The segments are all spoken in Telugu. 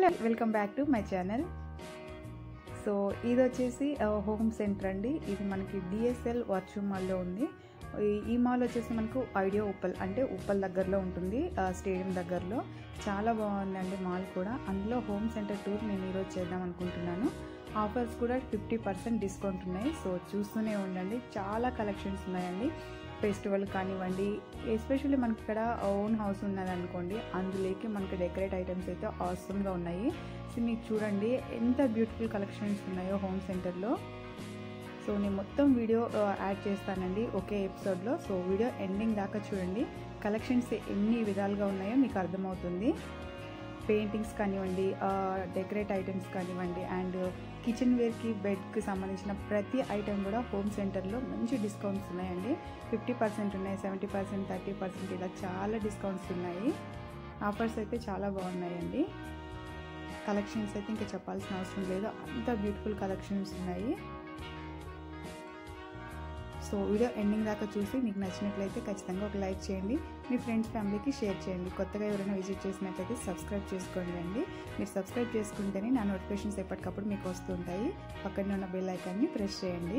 Hello welcome back to my channel so ఇది వచ్చేసి హోమ్ సెంటర్ అండి ఇది మనకి డిఎస్ఎల్ వర్చు మాల్లో ఉంది ఈ- ఈ మాల్ వచ్చేసి మనకు ఐడియా ఉప్పల్ అంటే ఉప్పల్ దగ్గరలో ఉంటుంది ఆ, స్టేడియం దగ్గరలో చాలా బాగుందండి మాల్ కూడా అందులో హోమ్ సెంటర్ టూర్ నేను ఈరోజు చేద్దాం అనుకుంటున్నాను ఆఫర్స్ కూడా ఫిఫ్టీ పర్సెంట్ డిస్కౌంట్ ఉన్నాయి సో చూస్తూనే ఉండండి చాలా కలెక్షన్స్ ఉన్నాయండి ఫెస్టివల్ కానివ్వండి ఎస్పెషల్లీ మనకి ఇక్కడ ఓన్ హౌస్ ఉన్నదనుకోండి అందులోకి మనకి డెకరేట్ ఐటమ్స్ అయితే అవసరంగా ఉన్నాయి సో మీకు చూడండి ఎంత బ్యూటిఫుల్ కలెక్షన్స్ ఉన్నాయో హోమ్ సెంటర్లో సో నేను మొత్తం వీడియో ఆ, యాడ్ చేస్తానండి ఒకే ఎపిసోడ్లో సో వీడియో ఎండింగ్ దాకా చూడండి కలెక్షన్స్ ఎన్ని విధాలుగా ఉన్నాయో మీకు అర్థమవుతుంది పెయింటింగ్స్ కానివ్వండి డెకరేట్ ఐటమ్స్ కానివ్వండి అండ్ కిచెన్ వేర్కి బెడ్కి సంబంధించిన ప్రతి ఐటెం కూడా హోమ్ సెంటర్లో మంచి డిస్కౌంట్స్ ఉన్నాయండి ఫిఫ్టీ పర్సెంట్ ఉన్నాయి సెవెంటీ పర్సెంట్ థర్టీ పర్సెంట్ ఇలా చాలా డిస్కౌంట్స్ ఉన్నాయి ఆఫర్స్ అయితే చాలా బాగున్నాయండి కలెక్షన్స్ అయితే ఇంకా చెప్పాల్సిన అవసరం లేదు అంత బ్యూటిఫుల్ కలెక్షన్స్ ఉన్నాయి సో వీడియో ఎండింగ్ దాకా చూసి మీకు నచ్చినట్లయితే ఖచ్చితంగా ఒక లైక్ చేయండి మీ ఫ్రెండ్స్ ఫ్యామిలీకి షేర్ చేయండి కొత్తగా ఎవరైనా విజిట్ చేసినట్లయితే సబ్స్క్రైబ్ చేసుకోండి అండి మీరు సబ్స్క్రైబ్ చేసుకుంటేనే నా నోటిఫికేషన్స్ ఎప్పటికప్పుడు మీకు వస్తుంటాయి పక్కనే ఉన్న బెల్ ఐకాన్ని ప్రెస్ చేయండి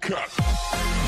cut.